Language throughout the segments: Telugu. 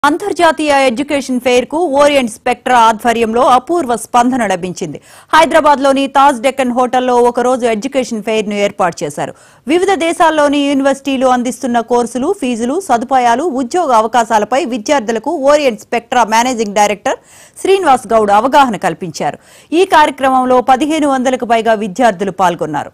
అంతర్జాతీయ ఎడ్యుకేషన్ ఫెయిర్ కు ఓరియంట్ స్పెక్ట్రా ఆధ్వర్యంలో అపూర్వ స్పందన లభించింది హైదరాబాద్ లోని తాజ్ డెక్కన్ హోటల్లో ఒక రోజు ఎడ్యుకేషన్ ఫెయిర్ ను ఏర్పాటు చేశారు వివిధ దేశాల్లోని యూనివర్సిటీలు అందిస్తున్న కోర్సులు ఫీజులు సదుపాయాలు ఉద్యోగ అవకాశాలపై విద్యార్థులకు Orient Spectra managing director Srinivas Goud అవగాహన కల్పించారు ఈ కార్యక్రమంలో పదిహేను వందలకు పైగా విద్యార్థులు పాల్గొన్నారు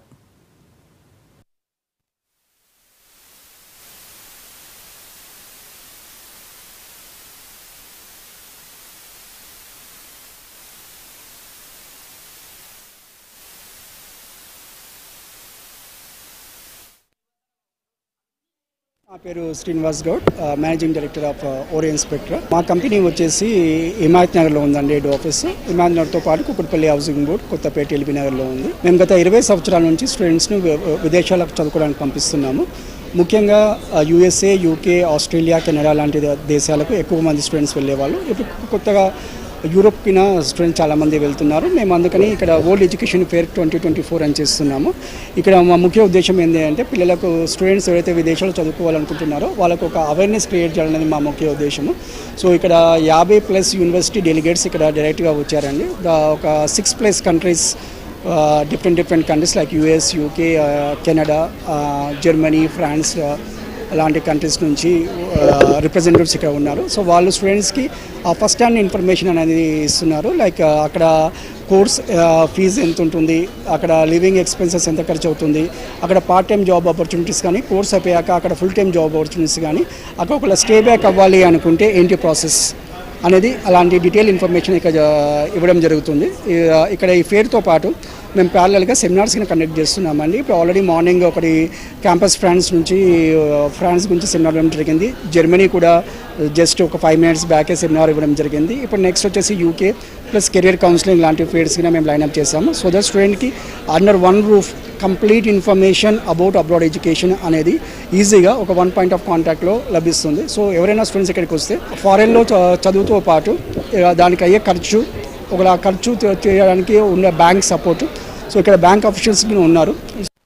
నా పేరు శ్రీనివాస్ గౌడ్ ఆ, మేనేజింగ్ డైరెక్టర్ ఆఫ్ ఆ, ఓరియన్ స్పెక్ట్రా మా కంపెనీ వచ్చేసి హిమాయత్ నగర్లో ఉందండి హెడ్ ఆఫీస్ హిమాయత్ నగర్తో పాటు Kukatpally housing board Kothapet LB నగర్లో ఉంది మేము గత ఇరవై సంవత్సరాల నుంచి స్టూడెంట్స్ను వి- విదేశాలకు చదువుకోవడానికి పంపిస్తున్నాము ముఖ్యంగా ఆ, యూఎస్ఏ యూకే ఆస్ట్రేలియా కెనడా లాంటి దే- దేశాలకు ఎక్కువ మంది స్టూడెంట్స్ వెళ్ళేవాళ్ళు ఇప్పుడు కొత్తగా యూరోప్కి స్టూడెంట్స్ చాలామంది వెళ్తున్నారు మేము అందుకని ఇక్కడ world education fair twenty twenty four అని చేస్తున్నాము ఇక్కడ మా ముఖ్య ఉద్దేశం ఏంటి అంటే పిల్లలకు స్టూడెంట్స్ ఎవరైతే విదేశాల్లో చదువుకోవాలనుకుంటున్నారో వాళ్ళకు ఒక అవేర్నెస్ క్రియేట్ చేయాలనేది మా ముఖ్య ఉద్దేశము సో ఇక్కడ యాభై ప్లస్ యూనివర్సిటీ డెలిగేట్స్ ఇక్కడ డైరెక్ట్గా వచ్చారండి దా- ఒక six plus countries different different countries like US UK Canada Germany France అలాంటి కంట్రీస్ నుంచి రిప్రజెంటేటివ్స్ ఇక్కడ ఉన్నారు సో వాళ్ళు స్టూడెంట్స్కి ఫస్ట్ హ్యాండ్ ఇన్ఫర్మేషన్ అనేది ఇస్తున్నారు లైక్ అక్కడ కోర్స్ ఫీజు ఎంత ఉంటుంది అక్కడ లివింగ్ ఎక్స్పెన్సెస్ ఎంత ఖర్చు అవుతుంది అక్కడ పార్ట్ టైం జాబ్ ఆపర్చునిటీస్ కానీ కోర్స్ అయిపోయాక అక్కడ ఫుల్ టైం జాబ్ ఆపర్చునిటీస్ కానీ అక్కడ ఒకవేళ స్టే బ్యాక్ అవ్వాలి అనుకుంటే ఏంటి ప్రాసెస్ అనేది అలాంటి డీటెయిల్ ఇన్ఫర్మేషన్ ఇక్కడ జ- ఇవ్వడం జరుగుతుంది ఈ- ఇక్కడ ఈ ఫేర్తో పాటు మేము ప్యారలల్గా సెమినార్స్ కింద కండక్ట్ చేస్తున్నామండి ఇప్పుడు ఆల్రెడీ మార్నింగ్ ఒకటి క్యాంపస్ ఫ్రాన్స్ నుంచి ఆ, ఫ్రాన్స్ గురించి సెమినార్ ఇవ్వడం జరిగింది జర్మనీ కూడా జస్ట్ ఒక ఫైవ్ మినిట్స్ బ్యాకే సెమినార్ ఇవ్వడం జరిగింది ఇప్పుడు నెక్స్ట్ వచ్చేసి యూకే ప్లస్ కెరియర్ కౌన్సిలింగ్ లాంటి ఫేర్స్ కింద మేము లైన్అప్ చేసాము సో దట్ స్టూడెంట్కి under one roof complete information about abroad education అనేది ఈజీగా ఒక వన్ పాయింట్ ఆఫ్ కాంటాక్ట్లో లభిస్తుంది సో ఎవరైనా స్టూడెంట్స్ ఇక్కడికి వస్తే ఫారెన్లో చదువుతో పాటు ఇక దానికి అయ్యే ఖర్చు ఒక ఖర్చు చేయడానికి ఉన్న బ్యాంక్ సపోర్ట్ సో ఇక్కడ బ్యాంక్ అఫీషియల్స్ ఉన్నారు